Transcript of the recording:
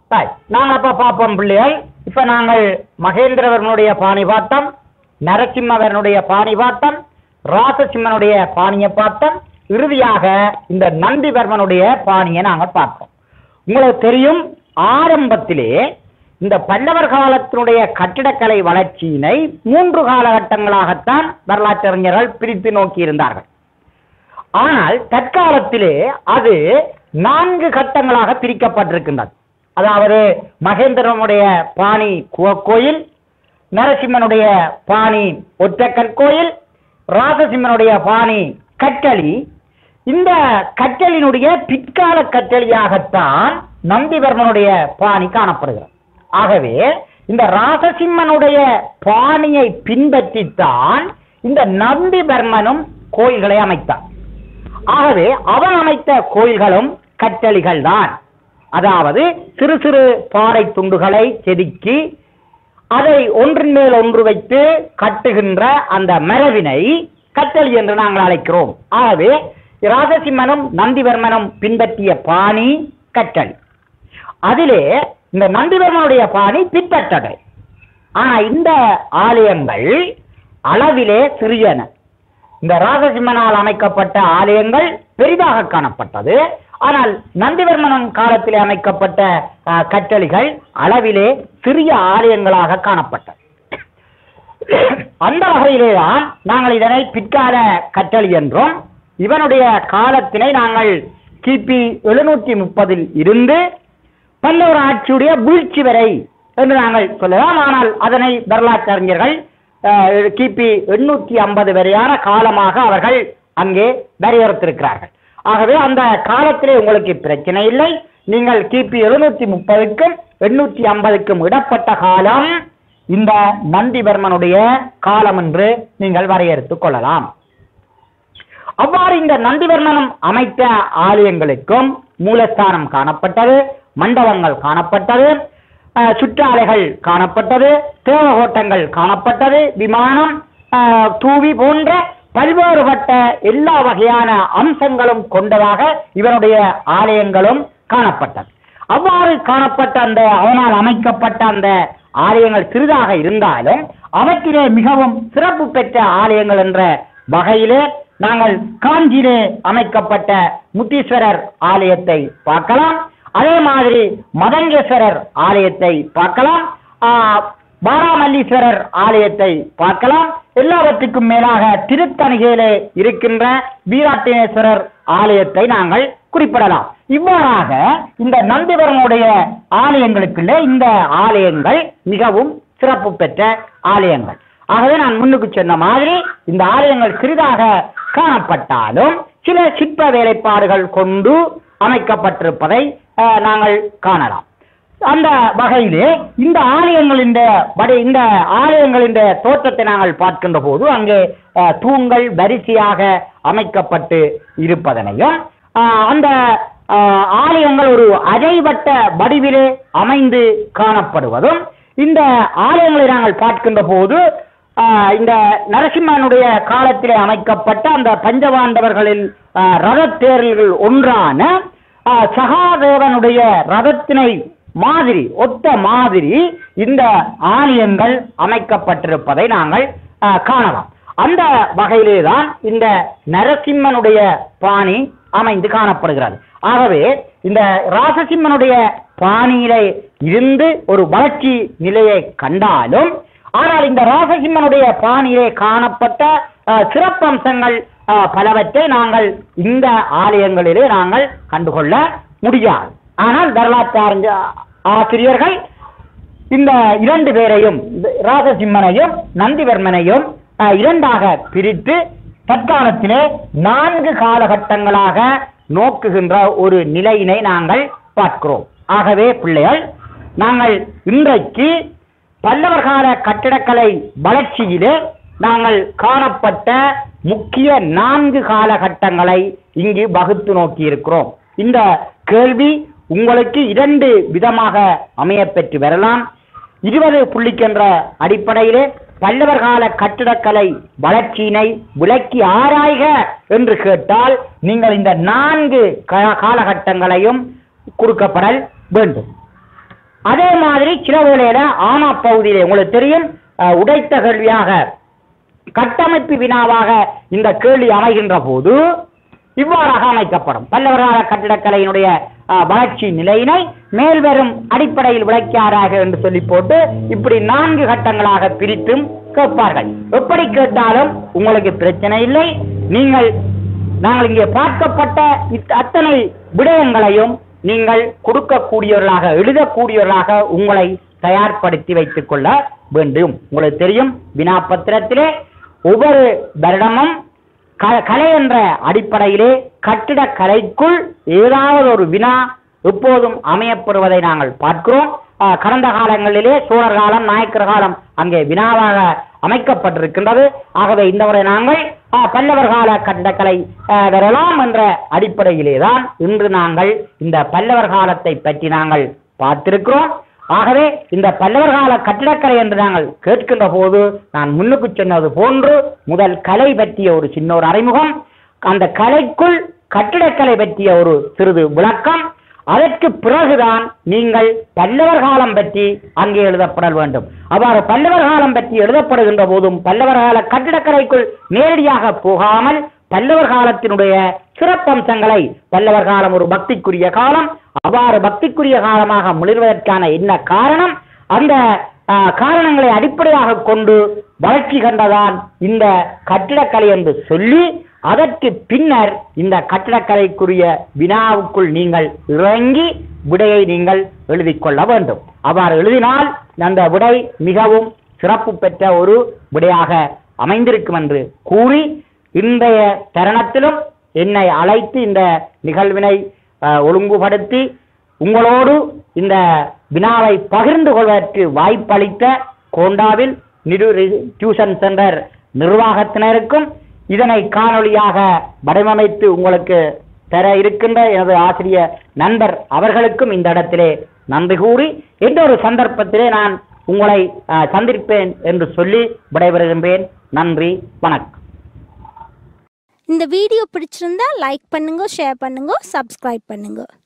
Right. நாங்க அப்ப பார்ப்போம் பிள்ளைகள் இப்ப நாங்கள் மகேந்திரவர்மனுடைய பாணி பார்த்தோம் நரசிம்மவரனுடைய பாணி பார்த்தோம் ராசசிம்மனுடைய பாணியை பார்த்தோம் இறுதியாக இந்த நந்திவர்மனுடைய பாணியை நாங்கள் பார்த்தோம் உங்களுக்கு தெரியும் ஆரம்பத்திலே இந்த பல்லவர் காலத்தினுடைய கட்டிடக்கலை வளர்ச்சியினை மூன்று காலகட்டங்களாகத்தான் வரலாற்றறிஞர்கள் பிரித்து நோக்கியிருந்தார்கள் ஆனால் தற்காலத்திலே அது நான்கு கட்டங்களாக பிரிக்கப்பட்டிருக்கின்றது அதாவது மகேந்திரனுடைய பாணி கோ- கோயில் நரசிம்மனுடைய பாணி ஒற்றக்கல் கோயில் ராசசிம்மனுடைய பாணி கட்டளி இந்த கட்டளினுடைய பிற்கால கட்டளியாகத்தான் நந்திவர்மனுடைய பாணி காணப்படுகிறது ஆகவே இந்த ராசசிம்மனுடைய பாணியை பின்பற்றித்தான் இந்த நந்திவர்மனும் கோயில்களை அமைத்தான் ஆகவே அவன் அமைத்த கோயில்களும் கட்டளிகள் தான் அதாவது சிறு சிறு பாறை துண்டுகளை செதுக்கி அதை ஒன்றின் மேல் ஒன்று வைத்து கட்டுகின்ற அந்த மரபினை கட்டளி என்று நாங்கள் அழைக்கிறோம் ஆகவே ராஜசிம்மனும் நந்திவர்மனும் பின்பற்றிய பாணி கட்டளி அதிலே இந்த நந்திவர்மனுடைய பாணி பின்பற்றதை ஆனா இந்த ஆலயங்கள் அளவிலே சிறியன இந்த ராஜசிம்மனால் அமைக்கப்பட்ட ஆலயங்கள் பெரிதாக காணப்பட்டது ஆனால் நந்திவர்மனன் காலத்திலே அமைக்கப்பட்ட அஹ், கட்டளிகள் அளவிலே சிறிய ஆலயங்களாக காணப்பட்டது அந்த வகையிலே தான் நாங்கள் இதனை பிற்கால கட்டளி என்றும் இவனுடைய காலத்தினை நாங்கள் கிபி எழுநூற்றி முப்பதில் இருந்து பல்லவர் ஆட்சியுடைய வீழ்ச்சி வரை என்று நாங்கள் சொல்லலாம் ஆனால் அதனை வரலாற்று அறிஞர்கள் அஹ், கிபி எண்ணூற்றி ஐம்பது வரையான காலமாக அவர்கள் அங்கே வரையறுத்திருக்கிறார்கள் ஆகவே அந்த காலத்திலே உங்களுக்கு பிரச்சனை இல்லை நீங்கள் கிபி எழுநூற்றி முப்பதுக்கும் எண்ணூற்றி ஐம்பதுக்கும் இடப்பட்ட காலம் இந்த நந்திவர்மனுடைய காலம் என்று நீங்கள் வரையறுத்துக் கொள்ளலாம் அவ்வாறு இந்த நந்திவர்மனம் அமைத்த ஆலயங்களுக்கும் மூலஸ்தானம் காணப்பட்டது மண்டபங்கள் காணப்பட்டது அஹ், சுற்றாலைகள் காணப்பட்டது தேவகோட்டங்கள் காணப்பட்டது விமானம் அஹ், தூவி போன்ற பல்வேறுபட்ட எல்லா வகையான அம்சங்களும் கொண்டதாக இவருடைய ஆலயங்களும் காணப்பட்டது அவ்வாறு காணப்பட்ட அந்த அவனால் அமைக்கப்பட்ட அந்த ஆலயங்கள் சிறிதாக இருந்தாலும் அவற்றிலே மிகவும் சிறப்பு பெற்ற ஆலயங்கள் என்ற வகையிலே நாங்கள் காஞ்சியிலே அமைக்கப்பட்ட முத்தீஸ்வரர் ஆலயத்தை பார்க்கலாம் அதே மாதிரி மதங்கேஸ்வரர் ஆலயத்தை பார்க்கலாம் ஆ, பாராமல்லீஸ்வரர் ஆலயத்தை பார்க்கலாம் எல்லாவற்றுக்கும் மேலாக திருத்தணிகையிலே இருக்கின்ற வீராட்டினேஸ்வரர் ஆலயத்தை நாங்கள் குறிப்பிடலாம் இவ்வாறாக இந்த நந்திவரனுடைய ஆலயங்களுக்குள்ளே இந்த ஆலயங்கள் மிகவும் சிறப்பு பெற்ற ஆலயங்கள் ஆகவே நான் முன்னுக்கு சொன்ன மாதிரி இந்த ஆலயங்கள் சிறிதாக காணப்பட்டாலும் சில சிற்ப வேலைப்பாடுகள் கொண்டு அமைக்கப்பட்டிருப்பதை அஹ், நாங்கள் காணலாம் அந்த வகையிலே இந்த ஆலயங்களின் வடை இந்த ஆலயங்களின் தோற்றத்தை நாங்கள் பார்க்கின்ற போது அங்கே அஹ், தூண்கள் வரிசையாக அமைக்கப்பட்டு இருப்பதனையும் அஹ், அந்த அஹ், ஆலயங்கள் ஒரு அரைவட்ட வடிவிலே அமைந்து காணப்படுவதும் இந்த ஆலயங்களை நாங்கள் பார்க்கின்ற போது ஆஹ், இந்த நரசிம்மனுடைய காலத்திலே அமைக்கப்பட்ட அந்த பஞ்சபாண்டவர்களில் ஆஹ், ரதத்தேர்கள் ஒன்றான ஆஹ், சகாதேவனுடைய ரதத்தினை மாதிரி ஒத்த மாதிரி இந்த ஆலயங்கள் அமைக்கப்பட்டிருப்பதை நாங்கள் ஆஹ், காணலாம் அந்த வகையிலே தான் இந்த நரசிம்மனுடைய பாணி அமைந்து காணப்படுகிறது ஆகவே இந்த ராசசிம்மனுடைய பாணியிலே இருந்து ஒரு வளர்ச்சி நிலையை கண்டாலும் ஆனால் இந்த ராசசிம்மனுடைய பாணியிலே காணப்பட்ட அஹ், சிறப்பம்சங்கள் அஹ், பலவற்றை நாங்கள் இந்த ஆலயங்களிலே நாங்கள் கண்டுகொள்ள முடியாது ஆனால் வரலாற்று அறிஞ- ஆசிரியர்கள் இந்த இரண்டு பேரையும் இந்த ராசசிம்மனையும் நந்திவர்மனையும் அஹ், இரண்டாக பிரித்து தற்காலத்திலே நான்கு காலகட்டங்களாக நோக்குகின்ற ஒரு நிலையினை நாங்கள் பார்க்கிறோம் ஆகவே பிள்ளைகள் நாங்கள் இன்றைக்கு பல்லவர் கால கட்டிடக்கலை வளர்ச்சியிலே நாங்கள் காணப்பட்ட முக்கிய நான்கு காலகட்டங்களை இங்கு வகுத்து நோக்கி இருக்கிறோம் இந்த கேள்வி உங்களுக்கு இரண்டு விதமாக அமையப்பெற்று வரலாம் இருபது புள்ளிக்கென்ற அடிப்படையிலே பல்லவர் கால கட்டிடக்கலை வளர்ச்சியினை விளக்கி ஆராய்க என்று கேட்டால் நீங்கள் இந்த நான்கு கா- காலகட்டங்களையும் கொடுக்கப்படல் வேண்டும் அதே மாதிரி சில வேளையில ஆனா பகுதியிலே உங்களுக்கு தெரியும் அஹ், உடைத்த கேள்வியாக கட்டமைப்பு வினாவாக இந்த கேள்வி அமைகின்ற போது இவ்வாறாக அமைக்கப்படும் பல்லவராக கட்டிடக்கலையினுடைய அஹ், வளர்ச்சி நிலையினை மேல்வரும் அடிப்படையில் விளக்கியாராக என்று சொல்லி போட்டு இப்படி நான்கு கட்டங்களாக பிரித்தும் கேட்பார்கள் எப்படி கேட்டாலும் உங்களுக்கு பிரச்சனை இல்லை நீங்கள் நாங்கள் இங்கே பார்க்கப்பட்ட இத்- அத்தனை விடயங்களையும் நீங்கள் கொடுக்கக்கூடியவர்களாக எழுதக்கூடியவர்களாக உங்களை தயார்படுத்தி வைத்துக் கொள்ள வேண்டும் உங்களுக்கு தெரியும் வினாப்பத்திரத்திலே ஒவ்வொரு வருடமும் க- கலை என்ற அடிப்படையிலே கட்டிடக் கலைக்குள் ஏதாவது ஒரு வினா எப்போதும் அமையப்படுவதை நாங்கள் பார்க்கிறோம் ஆஹ், கடந்த காலங்களிலே சோழர் காலம் நாயக்கர் காலம் அங்கே வினாவாக அமைக்கப்பட்டிருக்கின்றது ஆகவே இந்த முறை நாங்கள் ஆஹ், பல்லவர் கால கட்டிடக்கலை ஆஹ், வரலாம் என்ற அடிப்படையிலே தான் இன்று நாங்கள் இந்த பல்லவர் காலத்தை பற்றி நாங்கள் பார்த்திருக்கிறோம் ஆகவே இந்த பல்லவர் கால கட்டிடக்கலை என்று நாங்கள் கேட்கின்ற போது நான் முன்னுக்கு சொன்னது போன்று முதல் கலை பற்றிய ஒரு சின்ன ஒரு அறிமுகம் அந்த கலைக்குள் கட்டிடக்கலை பற்றிய ஒரு சிறிது விளக்கம் அதற்கு பிறகுதான் நீங்கள் பல்லவர் காலம் பற்றி அங்கே எழுதப்பட வேண்டும் அவ்வாறு பல்லவர் காலம் பற்றி எழுதப்படுகின்ற போதும் பல்லவர் கால கட்டிடக்கலைக்குள் நேரடியாக போகாமல் பல்லவர் காலத்தினுடைய சிறப்பம்சங்களை பல்லவர் காலம் ஒரு பக்திக்குரிய காலம் அவ்வாறு பக்திக்குரிய காலமாக மிளிர்வதற்கான என்ன காரணம் அந்த ஆ, காரணங்களை அடிப்படையாக கொண்டு வளர்ச்சி கண்டதான் இந்த கட்டிடக்கலை என்று சொல்லி அதற்கு பின்னர் இந்த கட்டிடக்கலைக்குரிய வினாவுக்குள் நீங்கள் இறங்கி விடையை நீங்கள் எழுதிக் கொள்ள வேண்டும் அவ்வாறு எழுதினால் அந்த விடை மிகவும் சிறப்பு பெற்ற ஒரு விடையாக அமைந்திருக்கும் என்று கூறி இன்றைய தருணத்திலும் என்னை அழைத்து இந்த நிகழ்வினை அஹ், ஒழுங்குபடுத்தி உங்களோடு இந்த வினாவை பகிர்ந்து கொள்வதற்கு வாய்ப்பளித்த கோண்டாவில் நிரு டியூஷன் சென்டர் நிர்வாகத்தினருக்கும் இதனை காணொளியாக வடிவமைத்து உங்களுக்கு தர இருக்கின்ற எனது ஆசிரியர் நண்பர் அவர்களுக்கும் இந்த இடத்திலே நன்றி கூறி இன்னொரு சந்தர்ப்பத்திலே நான் உங்களை அஹ், சந்திப்பேன் என்று சொல்லி விடைபெறுகின்றேன் நன்றி வணக்கம் இந்த வீடியோ பிடிச்சிருந்தா லைக் பண்ணுங்க ஷேர் பண்ணுங்க சப்ஸ்கிரைப் பண்ணுங்க